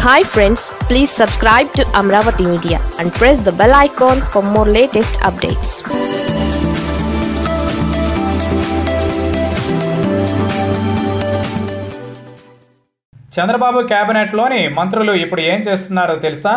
hi friends please subscribe to Amaravati media and press the bell icon for more latest updates Chandrababu కేబినెట్లోని మంత్రులు ఇప్పుడు ఏం చేస్తున్నారో తెలుసా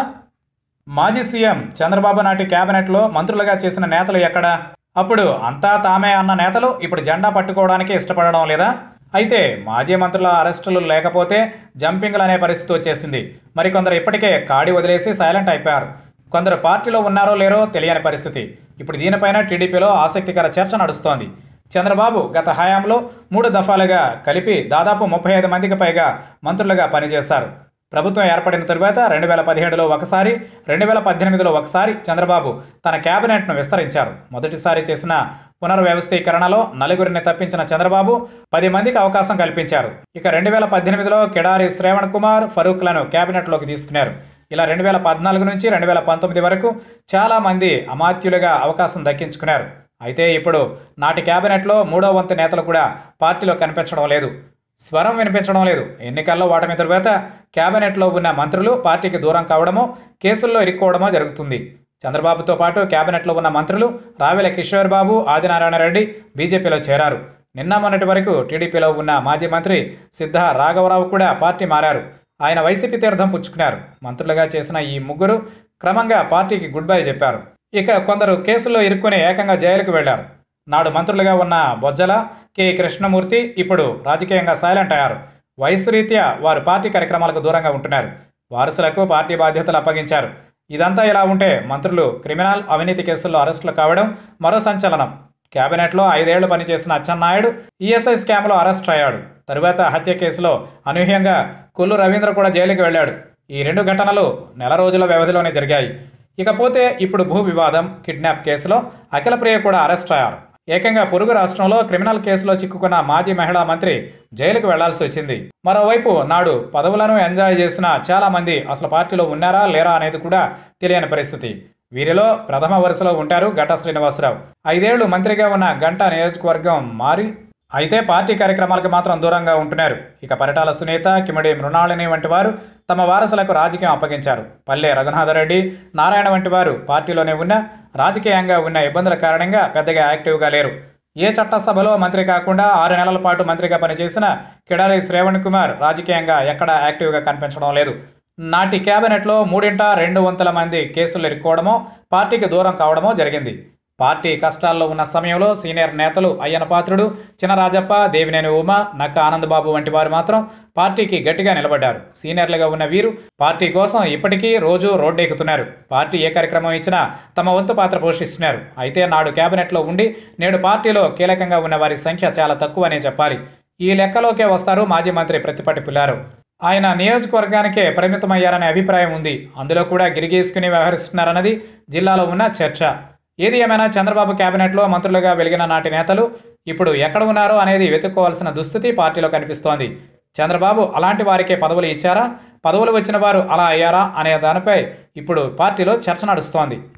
మాజీ సీఎం చంద్రబాబు నాటి కేబినెట్లో మంత్రులుగా చేసిన నేతలు ఎక్కడా అప్పుడు అంతా తామే అన్న నేతలు ఇప్పుడు జెండా పట్టుకోవడానికి ఇష్టపడడం లేదా అయితే మాజీ మంత్రుల అరెస్టులు లేకపోతే జంపింగ్లు అనే పరిస్థితి వచ్చేసింది మరికొందరు ఇప్పటికే కాడి వదిలేసి సైలెంట్ అయిపోయారు కొందరు పార్టీలో ఉన్నారో లేరో తెలియని పరిస్థితి ఇప్పుడు దీనిపైన టీడీపీలో ఆసక్తికర చర్చ నడుస్తోంది చంద్రబాబు గత హయాంలో మూడు దఫాలుగా కలిపి దాదాపు ముప్పై ఐదు మందికి పైగా మంత్రులుగా పనిచేశారు ప్రభుత్వం ఏర్పడిన తరువాత రెండు వేల పదిహేడులో ఒకసారి రెండు వేల పద్దెనిమిదిలో ఒకసారి చంద్రబాబు తన కేబినెట్ను విస్తరించారు మొదటిసారి చేసిన పునర్వ్యవస్థీకరణలో నలుగురిని తప్పించిన చంద్రబాబు పది మందికి అవకాశం కల్పించారు ఇక రెండు వేల పద్దెనిమిదిలో కిడారి శ్రవణ్ కుమార్ ఫరూక్లను కేబినెట్లోకి తీసుకున్నారు ఇలా రెండు వేల పద్నాలుగు నుంచి రెండు వేల పంతొమ్మిది వరకు చాలా మంది అమాత్యులుగా అవకాశం దక్కించుకున్నారు అయితే ఇప్పుడు నాటి కేబినెట్లో మూడో వంతు నేతలు కూడా పార్టీలో కనిపించడం లేదు స్వరం వినిపించడం లేదు ఎన్నికల్లో ఓటమి తరువాత కేబినెట్లో ఉన్న మంత్రులు పార్టీకి దూరం కావడమో కేసుల్లో ఇరుక్కోవడమో జరుగుతుంది చంద్రబాబుతో పాటు కేబినెట్లో ఉన్న మంత్రులు రావెల కిషోర్ బాబు ఆదినారాయణ రెడ్డి బీజేపీలో చేరారు నిన్న మొన్నటి వరకు టీడీపీలో ఉన్న మాజీ మంత్రి సిద్ధ రాఘవరావు కూడా పార్టీ మారారు ఆయన వైసీపీ తీర్థం పుచ్చుకున్నారు మంత్రులుగా చేసిన ఈ ముగ్గురు క్రమంగా పార్టీకి గుడ్ బై చెప్పారు ఇక కొందరు కేసుల్లో ఇరుక్కుని ఏకంగా జైలుకు వెళ్లారు నాడు మంత్రులుగా ఉన్న బొజ్జల కె కృష్ణమూర్తి ఇప్పుడు రాజకీయంగా సైలెంట్ అయ్యారు వయసు రీత్యా వారు పార్టీ కార్యక్రమాలకు దూరంగా ఉంటున్నారు వారసులకు పార్టీ బాధ్యతలు అప్పగించారు ఇదంతా ఇలా ఉంటే మంత్రులు క్రిమినల్ అవినీతి కేసుల్లో అరెస్టులు కావడం మరో సంచలనం కేబినెట్లో ఐదేళ్లు పనిచేసిన అచ్చెన్నాయుడు ఈఎస్ఐ స్కామ్లో అరెస్ట్ అయ్యాడు తరువాత హత్య కేసులో అనూహ్యంగా కొల్లు రవీంద్ర కూడా జైలుకి వెళ్ళాడు ఈ రెండు ఘటనలు నెల రోజుల వ్యవధిలోనే జరిగాయి ఇకపోతే ఇప్పుడు భూ వివాదం కిడ్నాప్ కేసులో అఖిలప్రియ కూడా అరెస్ట్ అయ్యారు ఏకంగా పొరుగు రాష్ట్రంలో క్రిమినల్ కేసులో చిక్కుకున్న మాజీ మహిళా మంత్రి జైలుకు వెళ్లాల్సి వచ్చింది మరోవైపు నాడు పదవులను ఎంజాయ్ చేసిన చాలా మంది అసలు పార్టీలో ఉన్నారా లేరా అనేది కూడా తెలియని పరిస్థితి వీరిలో ప్రథమ వరుసలో ఉంటారు గంటా శ్రీనివాసరావు ఐదేళ్లు మంత్రిగా ఉన్న గంటా నియోజకవర్గం మారి అయితే పార్టీ కార్యక్రమాలకు మాత్రం దూరంగా ఉంటున్నారు ఇక పరిటాల సునీత కిమిడి మృణాళిని వంటి వారు తమ వారసులకు రాజకీయం అప్పగించారు పల్లె రఘునాథరెడ్డి నారాయణ వంటి వారు పార్టీలోనే ఉన్న రాజకీయంగా ఉన్న ఇబ్బందుల కారణంగా పెద్దగా యాక్టివ్గా లేరు ఏ చట్టసభలో మంత్రి కాకుండా ఆరు నెలల పాటు మంత్రిగా పనిచేసిన కిడారి శ్రేవణ్ కుమార్ రాజకీయంగా ఎక్కడా యాక్టివ్గా కనిపించడం లేదు నాటి కేబినెట్లో మూడింట రెండు వంతుల మంది కేసులు ఇరుక్కోవడమో పార్టీకి దూరం కావడమో జరిగింది పార్టీ కష్టాల్లో ఉన్న సమయంలో సీనియర్ నేతలు అయ్యన పాత్రుడు చినరాజప్ప దేవినేని ఉమ నక్క ఆనందబాబు వంటి వారు మాత్రం పార్టీకి గట్టిగా నిలబడ్డారు సీనియర్లుగా ఉన్న వీరు పార్టీ కోసం ఇప్పటికీ రోజు రోడ్డెక్కుతున్నారు పార్టీ ఏ కార్యక్రమం ఇచ్చినా తమ వంతు పాత్ర పోషిస్తున్నారు అయితే నాడు కేబినెట్లో ఉండి నేడు పార్టీలో కీలకంగా ఉన్న వారి సంఖ్య చాలా తక్కువనే చెప్పాలి ఈ లెక్కలోకే వస్తారు మాజీ మంత్రి ప్రతిపటి పిల్లారు ఆయన నియోజకవర్గానికే పరిమితమయ్యారనే అభిప్రాయం ఉంది అందులో కూడా గిరిగీసుకుని వ్యవహరిస్తున్నారన్నది జిల్లాలో ఉన్న చర్చ ఏది ఏమైనా చంద్రబాబు కేబినెట్లో మంత్రులుగా వెలిగిన నాటి నేతలు ఇప్పుడు ఎక్కడ ఉన్నారో అనేది వెతుక్కోవాల్సిన దుస్థితి పార్టీలో కనిపిస్తోంది చంద్రబాబు అలాంటి వారికే పదవులు ఇచ్చారా పదవులు వచ్చిన వారు అలా అయ్యారా అనే దానిపై ఇప్పుడు పార్టీలో చర్చ నడుస్తోంది